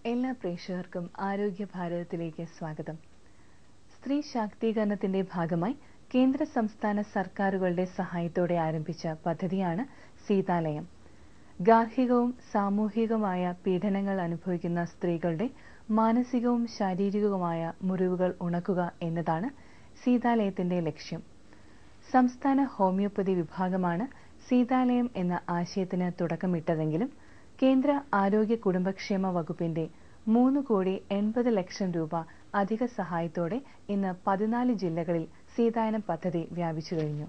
എല്ലാ പ്രേക്ഷകർക്കും ആരോഗ്യ ഭാരതത്തിലേക്ക് സ്വാഗതം സ്ത്രീ ശാക്തീകരണത്തിന്റെ ഭാഗമായി കേന്ദ്ര സംസ്ഥാന സർക്കാരുകളുടെ സഹായത്തോടെ ആരംഭിച്ച പദ്ധതിയാണ് സീതാലയം ഗാർഹികവും സാമൂഹികവുമായ പീഡനങ്ങൾ അനുഭവിക്കുന്ന സ്ത്രീകളുടെ മാനസികവും ശാരീരികവുമായ മുറിവുകൾ ഉണക്കുക എന്നതാണ് സീതാലയത്തിന്റെ ലക്ഷ്യം സംസ്ഥാന ഹോമിയോപ്പതി വിഭാഗമാണ് സീതാലയം എന്ന ആശയത്തിന് തുടക്കമിട്ടതെങ്കിലും കേന്ദ്ര ആരോഗ്യ കുടുംബക്ഷേമ വകുപ്പിന്റെ മൂന്ന് കോടി എൺപത് ലക്ഷം രൂപ അധിക സഹായത്തോടെ ഇന്ന് പതിനാല് ജില്ലകളിൽ സീതായനം പദ്ധതി വ്യാപിച്ചു കഴിഞ്ഞു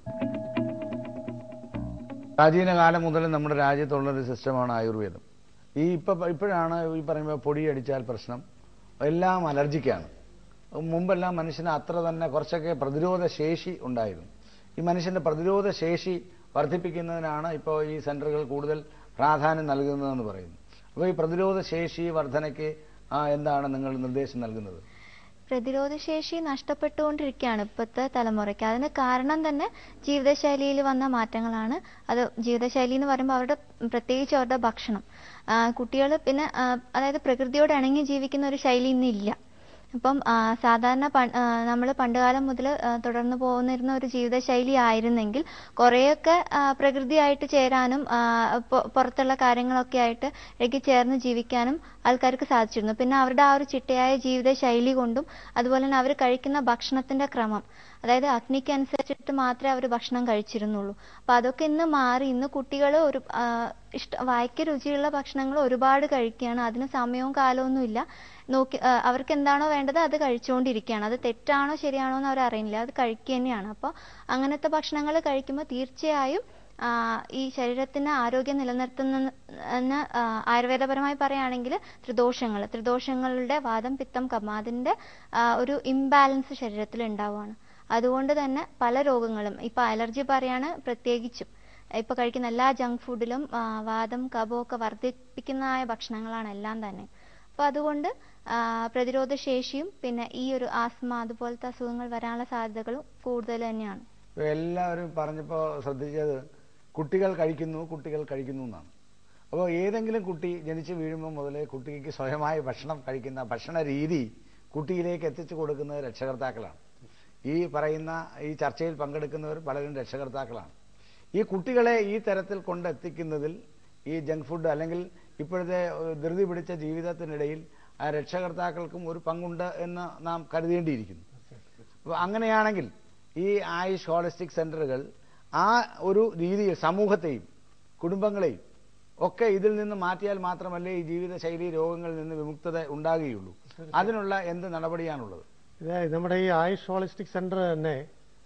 പ്രാചീന കാലം മുതൽ നമ്മുടെ രാജ്യത്തുള്ളൊരു സിസ്റ്റമാണ് ആയുർവേദം ഈ ഇപ്പം ഇപ്പോഴാണ് ഈ പറയുമ്പോൾ പൊടിയടിച്ചാൽ പ്രശ്നം എല്ലാം അലർജിക്കാണ് മുമ്പെല്ലാം മനുഷ്യന് അത്ര തന്നെ കുറച്ചൊക്കെ പ്രതിരോധ ശേഷി ഉണ്ടായിരുന്നു ഈ മനുഷ്യന്റെ പ്രതിരോധ ശേഷി വർദ്ധിപ്പിക്കുന്നതിനാണ് ഇപ്പോൾ ഈ സെന്ററുകൾ കൂടുതൽ പ്രാധാന്യം നൽകുന്നതെന്ന് പറയുന്നു അപ്പോൾ ഈ പ്രതിരോധ ശേഷി വർധനയ്ക്ക് ആ, എന്താണ് നിങ്ങൾ നിർദ്ദേശം നൽകുന്നത് പ്രതിരോധശേഷി നഷ്ടപ്പെട്ടുകൊണ്ടിരിക്കുകയാണ് ഇപ്പോഴത്തെ തലമുറയ്ക്ക് അതിന് കാരണം തന്നെ ജീവിതശൈലിയിൽ വന്ന മാറ്റങ്ങളാണ് അത് ജീവിതശൈലി എന്ന് പറയുമ്പോൾ അവരുടെ പ്രത്യേകിച്ച് അവരുടെ ഭക്ഷണം കുട്ടികൾ പിന്നെ ആ, അതായത് പ്രകൃതിയോട് ഇണങ്ങി ജീവിക്കുന്ന ഒരു ശൈലി ഇന്നില്ല അപ്പം ആ, സാധാരണ നമ്മൾ പണ്ടുകാലം മുതൽ തുടർന്ന് പോകുന്നിരുന്ന ഒരു ജീവിതശൈലി ആയിരുന്നെങ്കിൽ കുറേയൊക്കെ ആ, പ്രകൃതിയായിട്ട് ചേരാനും ആ, പൊ- പുറത്തുള്ള കാര്യങ്ങളൊക്കെ ആയിട്ട് ഇടയ്ക്ക് ചേർന്ന് ജീവിക്കാനും ആൾക്കാർക്ക് സാധിച്ചിരുന്നു പിന്നെ അവരുടെ ആ ഒരു ചിട്ടയായ ജീവിതശൈലി കൊണ്ടും അതുപോലെ തന്നെ അവർ കഴിക്കുന്ന ഭക്ഷണത്തിന്റെ ക്രമം അതായത് അഗ്നിക്ക് അനുസരിച്ചിട്ട് മാത്രമേ അവർ ഭക്ഷണം കഴിച്ചിരുന്നുള്ളൂ അപ്പൊ അതൊക്കെ ഇന്ന് മാറി ഇന്ന് കുട്ടികൾ ഒരു ആ, ഇഷ്ട വായ്ക്ക് രുചിയുള്ള ഭക്ഷണങ്ങൾ ഒരുപാട് കഴിക്കുകയാണ് അതിന് സമയവും കാലമൊന്നും ഇല്ല നോക്കി ആ, അവർക്ക് എന്താണോ വേണ്ടത് അത് കഴിച്ചുകൊണ്ടിരിക്കുകയാണ് അത് തെറ്റാണോ ശരിയാണോ എന്ന് അവർ അറിയില്ല അത് കഴിക്കുക തന്നെയാണ് അപ്പോൾ അങ്ങനത്തെ ഭക്ഷണങ്ങൾ കഴിക്കുമ്പോൾ തീർച്ചയായും ആ, ഈ ശരീരത്തിന് ആരോഗ്യം നിലനിർത്തുന്ന ആ, ആയുർവേദപരമായി പറയുകയാണെങ്കിൽ ത്രിദോഷങ്ങൾ ത്രിദോഷങ്ങളുടെ വാദം പിത്തം കഫം അതിന്റെ ആ, ഒരു ഇംബാലൻസ് ശരീരത്തിൽ ഉണ്ടാവുകയാണ് അതുകൊണ്ട് തന്നെ പല രോഗങ്ങളും ഇപ്പൊ അലർജി പറയാണ് പ്രത്യേകിച്ചും ഇപ്പൊ കഴിക്കുന്ന എല്ലാ ജങ്ക് ഫുഡിലും ആ, വാദം കഫവും ഒക്കെ വർദ്ധിപ്പിക്കുന്നതായ ഭക്ഷണങ്ങളാണ് എല്ലാം തന്നെ അപ്പൊ അതുകൊണ്ട് ആ, പ്രതിരോധ ശേഷിയും പിന്നെ ഈ ഒരു ആസ്മ അതുപോലത്തെ അസുഖങ്ങൾ വരാനുള്ള സാധ്യതകളും കൂടുതൽ തന്നെയാണ് ഇപ്പൊ എല്ലാവരും പറഞ്ഞപ്പോൾ ശ്രദ്ധിച്ചത് കുട്ടികൾ കഴിക്കുന്നു കുട്ടികൾ കഴിക്കുന്നു എന്നാണ് അപ്പോൾ ഏതെങ്കിലും കുട്ടി ജനിച്ചു വീഴുമ്പോൾ മുതലേ കുട്ടിക്ക് സ്വയമായി ഭക്ഷണം കഴിക്കുന്ന ഭക്ഷണ രീതി കുട്ടിയിലേക്ക് എത്തിച്ചു കൊടുക്കുന്നത് രക്ഷകർത്താക്കളാണ് ഈ പറയുന്ന ഈ ചർച്ചയിൽ പങ്കെടുക്കുന്നവർ പലരും രക്ഷകർത്താക്കളാണ് ഈ കുട്ടികളെ ഈ തരത്തിൽ കൊണ്ടെത്തിക്കുന്നതിൽ ഈ ജങ്ക് ഫുഡ് അല്ലെങ്കിൽ ഇപ്പോഴത്തെ ഏഹ്, ധൃതി പിടിച്ച ജീവിതത്തിനിടയിൽ ആ രക്ഷകർത്താക്കൾക്കും ഒരു പങ്കുണ്ട് എന്ന് നാം കരുതേണ്ടിയിരിക്കുന്നു അപ്പോൾ അങ്ങനെയാണെങ്കിൽ ഈ ആയുഷ് ഹോളിസ്റ്റിക് സെന്ററുകൾ ആ ഒരു രീതിയിൽ സമൂഹത്തെയും കുടുംബങ്ങളെയും ഒക്കെ ഇതിൽ നിന്ന് മാറ്റിയാൽ മാത്രമല്ലേ ഈ ജീവിതശൈലി രോഗങ്ങളിൽ നിന്ന് വിമുക്തത ഉണ്ടാകുകയുള്ളൂ അതിനുള്ള എന്ത് നടപടിയാണുള്ളത് ഇത് നമ്മുടെ ഈ ആയുഷ് ഹോളിസ്റ്റിക് സെന്റർ തന്നെ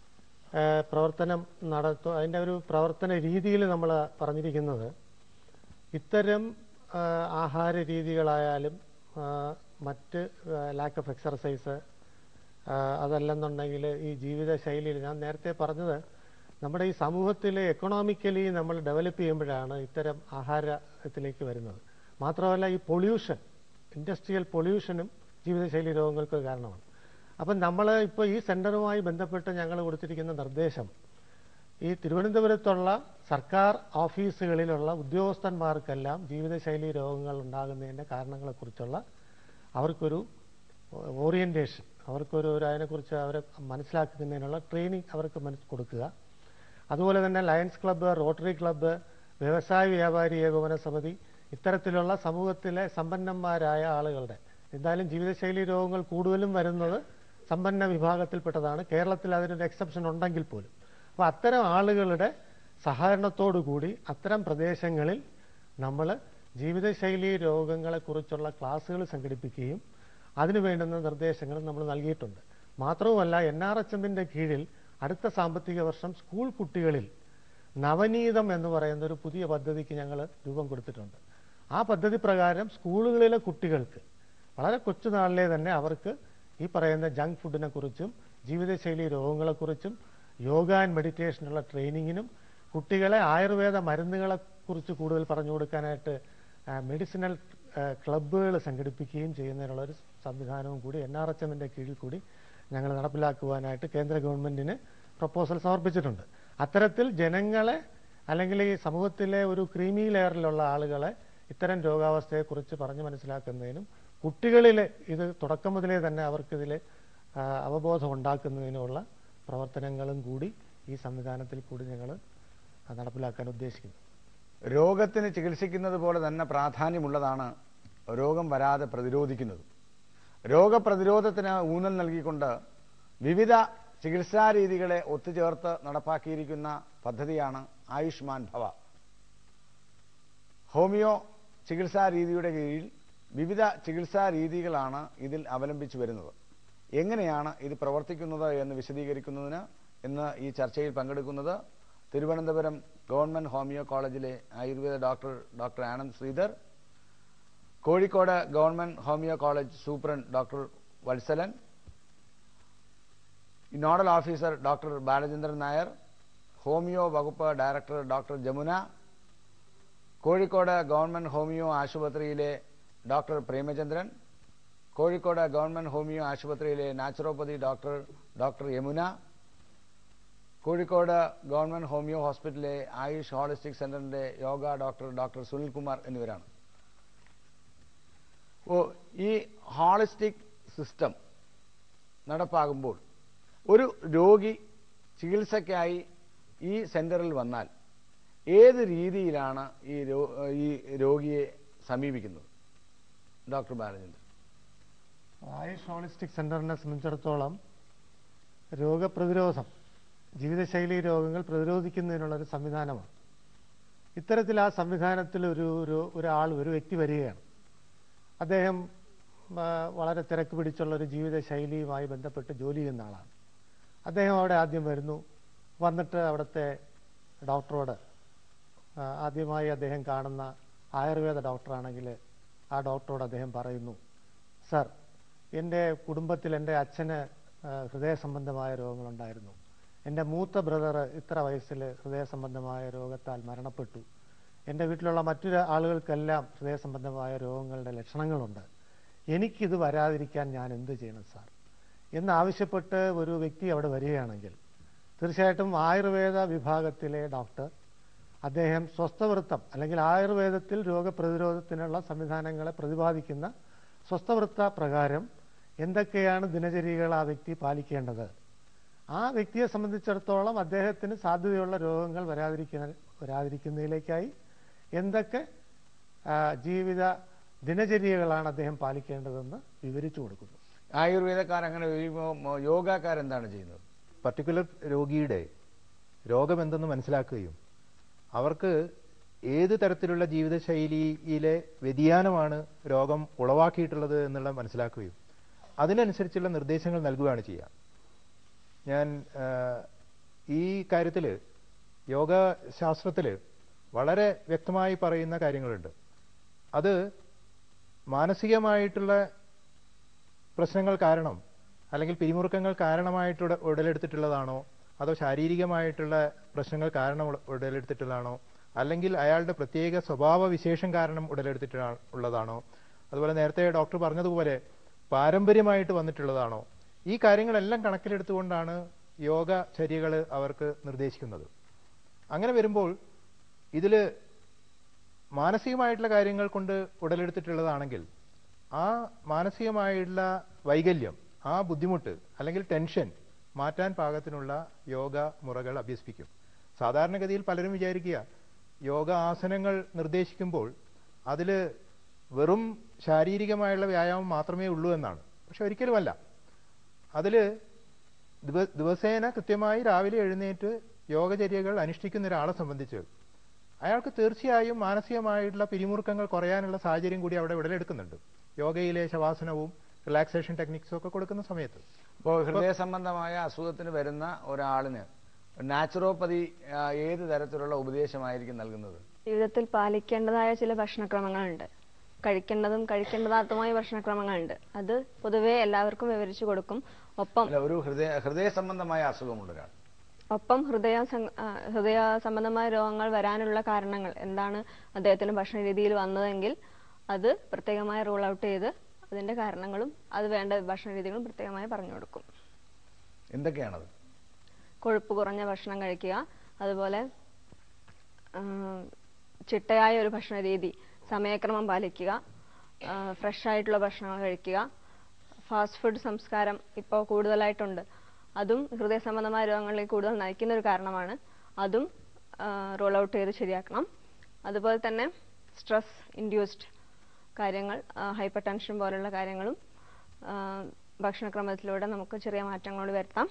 ആ, പ്രവർത്തനം നടത്തു അതിന്റെ ഒരു പ്രവർത്തന രീതിയിൽ നമ്മൾ പറഞ്ഞിരിക്കുന്നത് ഇത്തരം ആ, ആഹാര രീതികളായാലും ആ, മറ്റ് ലാക്ക് ഓഫ് എക്സർസൈസ് അതല്ലെന്നുണ്ടെങ്കിൽ ഈ ജീവിതശൈലിയിൽ ഞാൻ നേരത്തെ പറഞ്ഞത് നമ്മുടെ ഈ സമൂഹത്തിലെ എക്കണോമിക്കലി നമ്മൾ ഡെവലപ്പ് ചെയ്യുമ്പോഴാണ് ഇത്തരം ആഹാരത്തിലേക്ക് വരുന്നത് മാത്രമല്ല ഈ പൊല്യൂഷൻ ഇൻഡസ്ട്രിയൽ പൊല്യൂഷനും ജീവിതശൈലി രോഗങ്ങൾക്ക് കാരണമാണ് അപ്പം നമ്മൾ ഇപ്പോൾ ഈ സെന്ററുമായി ബന്ധപ്പെട്ട് ഞങ്ങൾ കൊടുത്തിരിക്കുന്ന നിർദ്ദേശം ഈ തിരുവനന്തപുരത്തുള്ള സർക്കാർ ഓഫീസുകളിലുള്ള ഉദ്യോഗസ്ഥന്മാർക്കെല്ലാം ജീവിതശൈലി രോഗങ്ങൾ ഉണ്ടാകുന്നതിൻ്റെ കാരണങ്ങളെക്കുറിച്ചുള്ള അവർക്കൊരു ഓറിയന്റേഷൻ അവർക്കൊരു ഒരു അതിനെക്കുറിച്ച് അവരെ മനസ്സിലാക്കുന്നതിനുള്ള ട്രെയിനിങ് അവർക്ക് മനസ്സ് കൊടുക്കുക അതുപോലെ തന്നെ ലയൺസ് ക്ലബ്ബ് റോട്ടറി ക്ലബ്ബ് വ്യവസായ വ്യാപാരി ഏകോപന സമിതി ഇത്തരത്തിലുള്ള സമൂഹത്തിലെ സമ്പന്നന്മാരായ ആളുകളുടെ എന്തായാലും ജീവിതശൈലി രോഗങ്ങൾ കൂടുതലും വരുന്നത് സമ്പന്ന വിഭാഗത്തിൽപ്പെട്ടതാണ് കേരളത്തിൽ അതിനൊരു എക്സെപ്ഷൻ ഉണ്ടെങ്കിൽ പോലും അപ്പോൾ അത്തരം ആളുകളുടെ സഹകരണത്തോടു കൂടി അത്തരം പ്രദേശങ്ങളിൽ നമ്മൾ ജീവിതശൈലി രോഗങ്ങളെക്കുറിച്ചുള്ള ക്ലാസ്സുകൾ സംഘടിപ്പിക്കുകയും അതിനു വേണ്ടുന്ന നിർദ്ദേശങ്ങൾ നമ്മൾ നൽകിയിട്ടുണ്ട് മാത്രവുമല്ല എൻ ആർ എച്ച് എമ്മിന്റെ കീഴിൽ അടുത്ത സാമ്പത്തിക വർഷം സ്കൂൾ കുട്ടികളിൽ നവനീതം എന്ന് പറയുന്ന ഒരു പുതിയ പദ്ധതിക്ക് ഞങ്ങൾ രൂപം കൊടുത്തിട്ടുണ്ട് ആ പദ്ധതി പ്രകാരം സ്കൂളുകളിലെ കുട്ടികൾക്ക് വളരെ കൊച്ചുനാളിലെ തന്നെ അവർക്ക് ഈ പറയുന്ന ജങ്ക് ഫുഡിനെ കുറിച്ചും ജീവിതശൈലി രോഗങ്ങളെക്കുറിച്ചും യോഗ ആൻഡ് മെഡിറ്റേഷനുള്ള ട്രെയിനിങ്ങിനും കുട്ടികളെ ആയുർവേദ മരുന്നുകളെ കുറിച്ച് കൂടുതൽ പറഞ്ഞു കൊടുക്കാനായിട്ട് മെഡിസിനൽ ക്ലബ്ബുകൾ സംഘടിപ്പിക്കുകയും ചെയ്യുന്നതിനുള്ള ഒരു സംവിധാനവും കൂടി എൻ ആർ എച്ച് എമ്മിന്റെ കീഴിൽ കൂടി ഞങ്ങൾ നടപ്പിലാക്കുവാനായിട്ട് കേന്ദ്ര ഗവൺമെന്റിന് പ്രപ്പോസൽ സമർപ്പിച്ചിട്ടുണ്ട് അത്തരത്തിൽ ജനങ്ങളെ അല്ലെങ്കിൽ ഈ സമൂഹത്തിലെ ഒരു ക്രീമി ലെയറിലുള്ള ആളുകളെ ഇത്തരം രോഗാവസ്ഥയെക്കുറിച്ച് പറഞ്ഞ് മനസ്സിലാക്കുന്നതിനും കുട്ടികളിൽ ഇത് തുടക്കം മുതലേ തന്നെ അവർക്കിതിൽ ആ, അവബോധം ഉണ്ടാക്കുന്നതിനുള്ള പ്രവർത്തനങ്ങളും കൂടി ഈ സംവിധാനത്തിൽ കൂടി ഞങ്ങൾ നടപ്പിലാക്കാൻ ഉദ്ദേശിക്കുന്നു രോഗത്തിന് ചികിത്സിക്കുന്നത് പോലെ തന്നെ പ്രാധാന്യമുള്ളതാണ് രോഗം വരാതെ പ്രതിരോധിക്കുന്നത് രോഗപ്രതിരോധത്തിന് ഊന്നൽ നൽകിക്കൊണ്ട് വിവിധ ചികിത്സാ രീതികളെ ഒത്തുചേർത്ത് നടപ്പാക്കിയിരിക്കുന്ന പദ്ധതിയാണ് ആയുഷ്മാൻ ഭവ ഹോമിയോ ചികിത്സാ രീതിയുടെ കീഴിൽ വിവിധ ചികിത്സാ രീതികളാണ് ഇതിൽ അവലംബിച്ചു വരുന്നത് എങ്ങനെയാണ് ഇത് പ്രവർത്തിക്കുന്നത് എന്ന് വിശദീകരിക്കുന്നതിന് ഇന്ന് ഈ ചർച്ചയിൽ പങ്കെടുക്കുന്നത് തിരുവനന്തപുരം ഗവൺമെന്റ് ഹോമിയോ കോളേജിലെ Ayurveda doctor doctor Anand Sreedhar Kozhikode government homoeo college superintendent doctor Vatsalan nodal officer doctor Balachandran Nair homoeo വകുപ്പ് director doctor Jamuna Kozhikode government homoeo ആശുപത്രിയിലെ doctor Premachandran Kozhikode government homoeo ആശുപത്രിയിലെ naturopathy doctor doctor Yamuna Kozhikode government homoeo ഹോസ്പിറ്റലിലെ ആയുഷ് ഹോളിസ്റ്റിക് സെന്ററിന്റെ യോഗ ഡോക്ടർ ഡോക്ടർ സുനിൽകുമാർ എന്നിവരാണ് ഓ ഈ ഹോളിസ്റ്റിക് സിസ്റ്റം നടപ്പാകുമ്പോൾ ഒരു രോഗി ചികിത്സയ്ക്കായി ഈ സെന്ററിൽ വന്നാൽ ഏത് രീതിയിലാണ് ഈ രോ- ഈ രോഗിയെ സമീപിക്കുന്നത് ഡോക്ടർ ബാലചന്ദ്രൻ ആയുഷ് ഹോളിസ്റ്റിക് സെന്ററിനെ സംബന്ധിച്ചിടത്തോളം രോഗപ്രതിരോധം ജീവിതശൈലി രോഗങ്ങൾ പ്രതിരോധിക്കുന്നതിനുള്ള ഒരു സംവിധാനമാണ് ഇത്തരത്തിൽ ആ സംവിധാനത്തിൽ ഒരു ഒരു ഒരാൾ ഒരു വ്യക്തി വരികയാണ് അദ്ദേഹം ആ, വളരെ തിരക്ക് പിടിച്ചുള്ള ഒരു ജീവിതശൈലിയുമായി ബന്ധപ്പെട്ട് ജോലി ചെയ്യുന്ന ആളാണ് അദ്ദേഹം അവിടെ ആദ്യം വരുന്നു വന്നിട്ട് അവിടുത്തെ ഡോക്ടറോട് ആ, ആദ്യമായി അദ്ദേഹം കാണുന്ന ആയുർവേദ ഡോക്ടറാണെങ്കിൽ ആ ഡോക്ടറോട് അദ്ദേഹം പറയുന്നു സർ എൻ്റെ കുടുംബത്തിൽ എൻ്റെ അച്ഛന് ആ, ഹൃദയ സംബന്ധമായ രോഗങ്ങളുണ്ടായിരുന്നു എൻ്റെ മൂത്ത ബ്രദർ ഇത്ര വയസ്സിൽ ഹൃദയ സംബന്ധമായ രോഗത്താൽ മരണപ്പെട്ടു എൻ്റെ വീട്ടിലുള്ള മറ്റു ആളുകൾക്കെല്ലാം ഹൃദയ സംബന്ധമായ രോഗങ്ങളുടെ ലക്ഷണങ്ങളുണ്ട് എനിക്കിത് വരാതിരിക്കാൻ ഞാൻ എന്ത് ചെയ്യണം സാർ എന്നാവശ്യപ്പെട്ട് ഒരു വ്യക്തി അവിടെ വരികയാണെങ്കിൽ തീർച്ചയായിട്ടും ആയുർവേദ വിഭാഗത്തിലെ ഡോക്ടർ അദ്ദേഹം സ്വസ്ഥവൃത്തം അല്ലെങ്കിൽ ആയുർവേദത്തിൽ രോഗപ്രതിരോധത്തിനുള്ള സംവിധാനങ്ങളെ പ്രതിപാദിക്കുന്ന സ്വസ്ഥവൃത്ത പ്രകാരം എന്തൊക്കെയാണ് ദിനചര്യകൾ ആ വ്യക്തി പാലിക്കേണ്ടത് ആ വ്യക്തിയെ സംബന്ധിച്ചിടത്തോളം അദ്ദേഹത്തിന് സാധ്യതയുള്ള രോഗങ്ങൾ വരാതിരിക്കുന്ന വരാതിരിക്കുന്നതിലേക്കായി എന്തൊക്കെ ആ, ജീവിത ദിനചര്യകളാണ് അദ്ദേഹം പാലിക്കേണ്ടതെന്ന് വിവരിച്ചു കൊടുക്കുന്നു ആയുർവേദക്കാർ അങ്ങനെ വരുമ്പോൾ യോഗക്കാരെന്താണ് ചെയ്യുന്നത് പർട്ടിക്കുലർ രോഗിയുടെ രോഗമെന്തെന്ന് മനസ്സിലാക്കുകയും അവർക്ക് ഏത് തരത്തിലുള്ള ജീവിതശൈലിയിലെ വ്യതിയാനമാണ് രോഗം ഉളവാക്കിയിട്ടുള്ളത് എന്നുള്ള മനസ്സിലാക്കുകയും അതിനനുസരിച്ചുള്ള നിർദ്ദേശങ്ങൾ നൽകുകയാണ് ചെയ്യുക ഞാൻ ആ, ഈ കാര്യത്തിൽ യോഗശാസ്ത്രത്തിൽ വളരെ വ്യക്തമായി പറയുന്ന കാര്യങ്ങളുണ്ട് അത് മാനസികമായിട്ടുള്ള പ്രശ്നങ്ങൾ കാരണം അല്ലെങ്കിൽ പിരിമുറുക്കങ്ങൾ കാരണമായിട്ട് ഉട- ഉടലെടുത്തിട്ടുള്ളതാണോ അതോ ശാരീരികമായിട്ടുള്ള പ്രശ്നങ്ങൾ കാരണം ഉട- ഉടലെടുത്തിട്ടുള്ളതാണോ അല്ലെങ്കിൽ അയാളുടെ പ്രത്യേക സ്വഭാവ വിശേഷം കാരണം ഉടലെടുത്തിട്ടുള്ള ഉള്ളതാണോ അതുപോലെ നേരത്തെ ഡോക്ടർ പറഞ്ഞതുപോലെ പാരമ്പര്യമായിട്ട് വന്നിട്ടുള്ളതാണോ ഈ കാര്യങ്ങളെല്ലാം കണക്കിലെടുത്തുകൊണ്ടാണ് യോഗ ചര്യകൾ അവർക്ക് നിർദ്ദേശിക്കുന്നത് അങ്ങനെ വരുമ്പോൾ ഇതിൽ മാനസികമായിട്ടുള്ള കാര്യങ്ങൾ കൊണ്ട് ഉടലെടുത്തിട്ടുള്ളതാണെങ്കിൽ ആ മാനസികമായിട്ടുള്ള വൈകല്യം ആ ബുദ്ധിമുട്ട് അല്ലെങ്കിൽ ടെൻഷൻ മാറ്റാൻ പാകത്തിനുള്ള യോഗ മുറകൾ അഭ്യസിപ്പിക്കും സാധാരണഗതിയിൽ പലരും വിചാരിക്കുക യോഗ ആസനങ്ങൾ നിർദ്ദേശിക്കുമ്പോൾ അതിൽ വെറും ശാരീരികമായുള്ള വ്യായാമം മാത്രമേ ഉള്ളൂ എന്നാണ് പക്ഷെ ഒരിക്കലുമല്ല അതിൽ ദിവസേന കൃത്യമായി രാവിലെ എഴുന്നേറ്റ് യോഗചര്യകൾ അനുഷ്ഠിക്കുന്ന ഒരാളെ സംബന്ധിച്ച് അയാൾക്ക് തീർച്ചയായും മാനസികമായിട്ടുള്ള പിരിമുറുക്കങ്ങൾ കുറയാനുള്ള സാഹചര്യം കൂടി അവിടെ ഉടലെടുക്കുന്നുണ്ട് യോഗയിലെ ശവാസനവും റിലാക്സേഷൻ ടെക്നിക്സും ഒക്കെ കൊടുക്കുന്ന സമയത്ത് ഇപ്പോൾ ഹൃദയ സംബന്ധമായ അസുഖത്തിന് വരുന്ന ഒരാളിന് നാച്ചുറോപ്പതി ആ, ഏത് തരത്തിലുള്ള ഉപദേശമായിരിക്കും നൽകുന്നത് ജീവിതത്തിൽ പാലിക്കേണ്ടതായ ചില ഭക്ഷണക്രമങ്ങളുണ്ട് കഴിക്കേണ്ടതും കഴിക്കേണ്ടതാത്തതുമായ ഭക്ഷണക്രമങ്ങളുണ്ട് അത് പൊതുവെ എല്ലാവർക്കും വിവരിച്ചു കൊടുക്കും ഒപ്പം അല്ല ഒരു ഹൃദയ ഹൃദയ സംബന്ധമായ അസുഖമുള്ള ഒരാൾ ഒപ്പം ഹൃദയ സം- ആ, ഹൃദയ സംബന്ധമായ രോഗങ്ങൾ വരാനുള്ള കാരണങ്ങൾ എന്താണ് അദ്ദേഹത്തിന്റെ ഭക്ഷണ രീതിയിൽ വന്നതെങ്കിൽ അത് പ്രത്യേകമായി റൂൾ ഔട്ട് ചെയ്ത് അതിന്റെ കാരണങ്ങളും അത് വേണ്ട ഭക്ഷണ രീതികളും പ്രത്യേകമായി പറഞ്ഞു കൊടുക്കും എന്തൊക്കെയാണത് കൊഴുപ്പ് കുറഞ്ഞ ഭക്ഷണം കഴിക്കുക അതുപോലെ ആ, ചിട്ടയായ ഒരു ഭക്ഷണ രീതി സമയക്രമം പാലിക്കുക ഫ്രഷ് ആയിട്ടുള്ള ഭക്ഷണങ്ങൾ കഴിക്കുക ഫാസ്റ്റ് ഫുഡ് സംസ്കാരം ഇപ്പോൾ കൂടുതലായിട്ടുണ്ട് അതും ഹൃദയ സംബന്ധമായ രോഗങ്ങളിലേക്ക് കൂടുതൽ നയിക്കുന്ന ഒരു കാരണമാണ് അതും റോൾ ഔട്ട് ചെയ്ത് ശരിയാക്കണം അതുപോലെ തന്നെ സ്ട്രെസ് ഇൻഡ്യൂസ്ഡ് കാര്യങ്ങൾ ഹൈപ്പർ ടെൻഷൻ പോലുള്ള കാര്യങ്ങളും ആ, ഭക്ഷണക്രമത്തിലൂടെ നമുക്ക് ചെറിയ മാറ്റങ്ങൾ വരുത്താം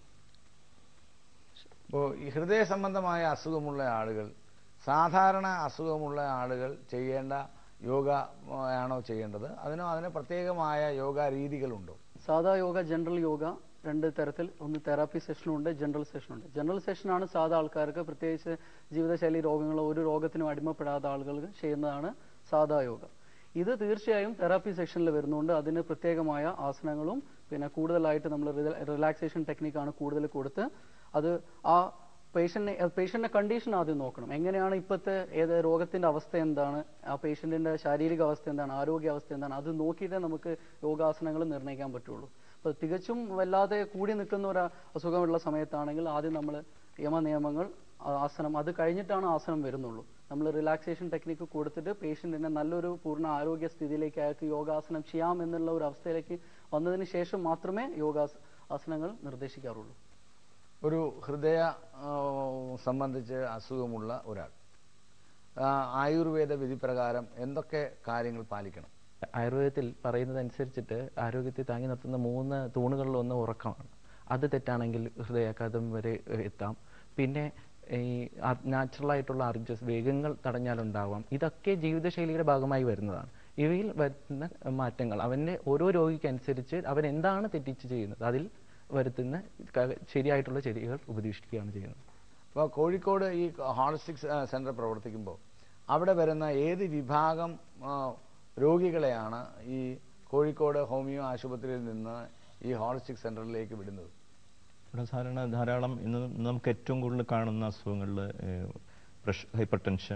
ഇപ്പോൾ ഈ ഹൃദയ സംബന്ധമായ അസുഖമുള്ള ആളുകൾ സാധാരണ അസുഖമുള്ള ആളുകൾ ചെയ്യേണ്ട യോഗ ആ, ആണോ ചെയ്യേണ്ടത് അതിനോ അതിന് പ്രത്യേകമായ യോഗ രീതികളുണ്ടോ സാധാ യോഗ ജനറൽ യോഗ രണ്ട് തരത്തിൽ ഒന്ന് തെറാപ്പി സെഷനുണ്ട് ജനറൽ സെഷനുണ്ട് ജനറൽ സെഷനാണ് സാധാ ആൾക്കാർക്ക് പ്രത്യേകിച്ച് ജീവിതശൈലി രോഗങ്ങളോ ഒരു രോഗത്തിനും അടിമപ്പെടാത്ത ആളുകൾക്ക് ചെയ്യുന്നതാണ് സാധാ യോഗ ഇത് തീർച്ചയായും തെറാപ്പി സെഷനിൽ വരുന്നുണ്ട് അതിന് പ്രത്യേകമായ ആസനങ്ങളും പിന്നെ കൂടുതലായിട്ട് നമ്മൾ റിലാക്സേഷൻ ടെക്നിക്കാണ് കൂടുതൽ കൊടുത്ത് അത് ആ പേഷ്യന്റിനെ പേഷ്യന്റിന്റെ കണ്ടീഷൻ ആദ്യം നോക്കണം എങ്ങനെയാണ് ഇപ്പോഴത്തെ ഏത് രോഗത്തിന്റെ അവസ്ഥ എന്താണ് ആ പേഷ്യന്റിന്റെ ശാരീരിക അവസ്ഥ എന്താണ് ആരോഗ്യ അവസ്ഥ എന്താണ് അത് നോക്കിയിട്ടേ നമുക്ക് യോഗാസനങ്ങൾ നിർണ്ണയിക്കാൻ പറ്റുള്ളൂ അപ്പൊ തികച്ചും വല്ലാതെ കൂടി നിൽക്കുന്ന ഒരു അസുഖമുള്ള സമയത്താണെങ്കിൽ ആദ്യം നമ്മൾ യമ നിയമങ്ങൾ ആ ആസനം അത് കഴിഞ്ഞിട്ടാണ് ആസനം വരുന്നുള്ളൂ നമ്മൾ റിലാക്സേഷൻ ടെക്നിക്ക് കൊടുത്തിട്ട് പേഷ്യന്റിനെ നല്ലൊരു പൂർണ്ണ ആരോഗ്യ സ്ഥിതിയിലേക്ക് അയാൾക്ക് യോഗാസനം ചെയ്യാം എന്നുള്ള ഒരു അവസ്ഥയിലേക്ക് വന്നതിന് ശേഷം മാത്രമേ യോഗാസ് ആസനങ്ങൾ നിർദ്ദേശിക്കാറുള്ളൂ ഒരു ഹൃദയ ആ, സംബന്ധിച്ച് അസുഖമുള്ള ഒരാൾ ആ, ആയുർവേദ വിധി പ്രകാരം എന്തൊക്കെ കാര്യങ്ങൾ പാലിക്കണം ആയുർവേദത്തിൽ പറയുന്നതനുസരിച്ചിട്ട് ആരോഗ്യത്തെ താങ്ങി നിർത്തുന്ന മൂന്ന് തൂണുകളിലൊന്ന് ഉറക്കമാണ് അത് തെറ്റാണെങ്കിൽ ഹൃദയാഘാതം വരെ ഏഹ്, എത്താം പിന്നെ ഈ നാച്ചുറൽ ആയിട്ടുള്ള അർജസ് വേഗങ്ങൾ തടഞ്ഞാലുണ്ടാവാം ഇതൊക്കെ ജീവിതശൈലിയുടെ ഭാഗമായി വരുന്നതാണ് ഇവയിൽ വരുത്തുന്ന മാറ്റങ്ങൾ അവൻ്റെ ഓരോ രോഗിക്കനുസരിച്ച് അവൻ എന്താണ് തെറ്റിച്ച് ചെയ്യുന്നത് അതിൽ വരുത്തുന്ന ക- ശരിയായിട്ടുള്ള ചെടികൾ ഉപദേശിക്കുകയാണ് ചെയ്യുന്നത് അപ്പോൾ കോഴിക്കോട് ഈ ഹോളിസ്റ്റിക് സെന്റർ പ്രവർത്തിക്കുമ്പോൾ അവിടെ വരുന്ന ഏത് വിഭാഗം ആ, രോഗികളെയാണ് ഈ കോഴിക്കോട് ഹോമിയോ ആശുപത്രിയിൽ നിന്ന് ഈ ഹോളിസ്റ്റിക് സെന്ററിലേക്ക് വിടുന്നത് ഇവിടെ സാധാരണ ധാരാളം ഇന്ന് നമുക്ക് ഏറ്റവും കൂടുതൽ കാണുന്ന അസുഖങ്ങളിൽ പ്രഷർ ഹൈപ്പർ ടെൻഷൻ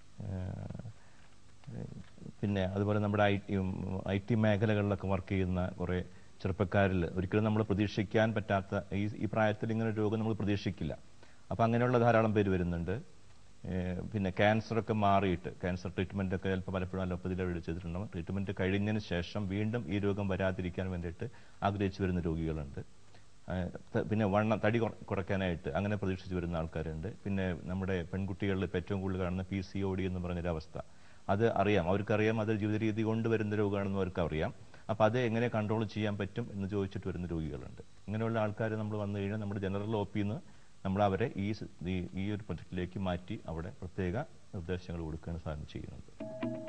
പിന്നെ അതുപോലെ നമ്മുടെ ഐ ടി ഐ ടി മേഖലകളിലൊക്കെ വർക്ക് ചെയ്യുന്ന കുറേ ചെറുപ്പക്കാരിൽ ഒരിക്കലും നമ്മൾ പ്രതീക്ഷിക്കാൻ പറ്റാത്ത ഈ ഈ പ്രായത്തിൽ ഇങ്ങനെ ഒരു രോഗം നമ്മൾ പ്രതീക്ഷിക്കില്ല അപ്പം അങ്ങനെയുള്ള ധാരാളം പേര് വരുന്നുണ്ട് ഏഹ് പിന്നെ ക്യാൻസറൊക്കെ മാറിയിട്ട് ക്യാൻസർ ട്രീറ്റ്മെൻ്റ് ഒക്കെ ചിലപ്പോൾ പലപ്പോഴും അലോപ്പതിയിൽ എഴുതി ചെയ്തിട്ടുണ്ടാവും ട്രീറ്റ്മെൻറ്റ് കഴിഞ്ഞതിന് ശേഷം വീണ്ടും ഈ രോഗം വരാതിരിക്കാൻ വേണ്ടിയിട്ട് ആഗ്രഹിച്ചു വരുന്ന രോഗികളുണ്ട് ഏഹ് ത- പിന്നെ വണ്ണം തടി കുറ- കുറയ്ക്കാനായിട്ട് അങ്ങനെ പ്രതീക്ഷിച്ച് വരുന്ന ആൾക്കാരുണ്ട് പിന്നെ നമ്മുടെ പെൺകുട്ടികളിൽ ഇപ്പോൾ ഏറ്റവും കൂടുതൽ കാണുന്ന പി സി ഒ ഡി എന്ന് പറഞ്ഞൊരു അവസ്ഥ അത് അറിയാം അവർക്കറിയാം അത് ജീവിത രീതി കൊണ്ട് വരുന്ന രോഗമാണെന്ന് അവർക്ക് അറിയാം അപ്പോൾ അത് എങ്ങനെ കൺട്രോൾ ചെയ്യാൻ പറ്റും എന്ന് ചോദിച്ചിട്ട് വരുന്ന രോഗികളുണ്ട് ഇങ്ങനെയുള്ള ആൾക്കാർ നമ്മൾ വന്നു കഴിഞ്ഞാൽ നമ്മുടെ ജനറൽ ഒ പിന്ന് നമ്മൾ അവരെ ഈ സ്- ഈ- ഈ ഒരു പ്രൊജക്റ്റിലേക്ക് മാറ്റി അവിടെ പ്രത്യേക നിർദ്ദേശങ്ങൾ കൊടുക്കുകയാണ് സാധനം ചെയ്യുന്നത്